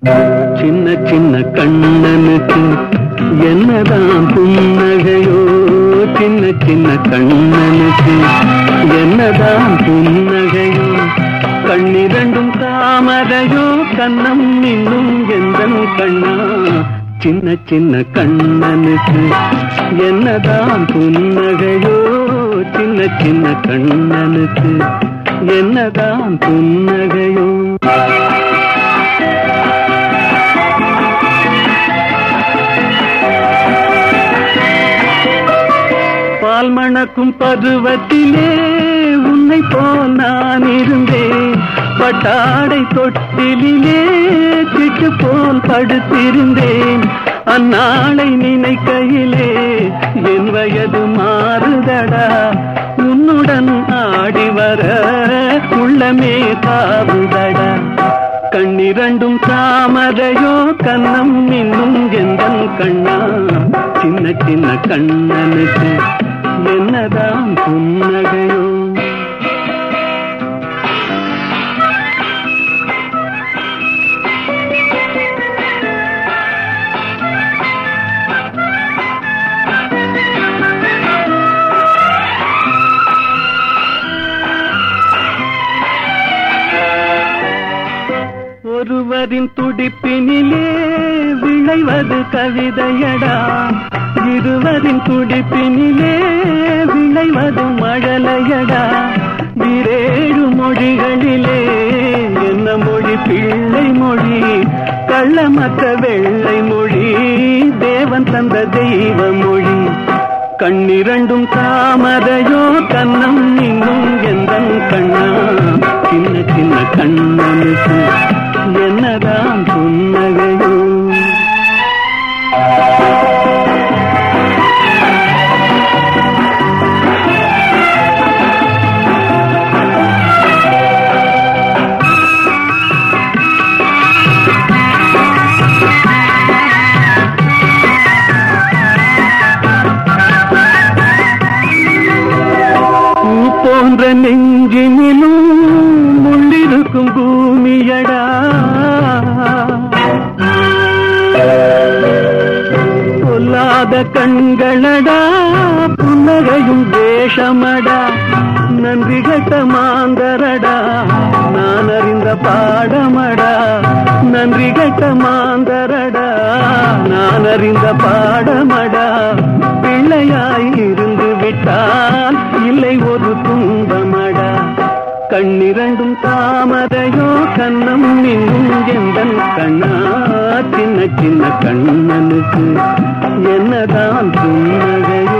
சின்ன சின்ன கண்ணனுக்கு என்னதான் புன்னகையோ சின்ன சின்ன கண்ணனுக்கு என்னதான் புன்னகையோ கண்ணிரண்டும் தாமரையோ கண்ணம் இன்னும் எந்தன் கண்ணா சின்ன சின்ன கண்ணனுக்கு என்னதான் புன்னகையோ சின்ன சின்ன கண்ணனுக்கு என்னதான் புன்னகையோ பால் மணக்கும் பருவத்திலே உன்னை போல் நான் இருந்தேன் பட்டாடை தொட்டிலே சிட்டு போல் படுத்திருந்தேன் அந்நாளை நினைக்கையிலே என் வயது மாறுதடா உன்னுடன் ஆடி வர உள்ளமே தாவுதடா கண்ணிரண்டும் தாமரையோ கண்ணம் இன்னும் எந்தன் கண்ணா சின்ன சின்ன கண்ணனுக்கு என்னதான் புன்னகையோ ஒருவரின் துடிப்பினிலே விளைவது கவிதையடா இருவரின் துடிப்பினிலே விளைவது மழலையடா விரேழு மொழிகளிலே என்ன மொழி பிள்ளை மொழி கள்ளமற்ற வெள்ளை மொழி தேவன் தந்த தெய்வ மொழி கண்ணிரண்டும் தாமரையோ கண்ணம் இன்னும் எந்தன் கண்ணா சின்ன சின்ன கண்ணனுக்கு என்னதான் புன்னகையோ பூ போன்ற நெஞ்சினிலும் முள்ளிருக்கும் பூமியடா பொல்லாத கண்களடா புன்னகையும் வேஷமடா நன்றி கட்ட மாந்தரடா நான் அறிந்த பாடமடா நன்றி கட்ட மாந்தரடா நான் அறிந்த பாடமடா பிள்ளையாய் இருந்து விட்டால் இல்லை ஒரு துன்பமடா கண்ணிரண்டும் தாமரையோ கண்ணம் இன்னும் எந்தன் கண்ணா சின்ன சின்ன கண்ணனுக்கு என்னதான் புன்னகையோ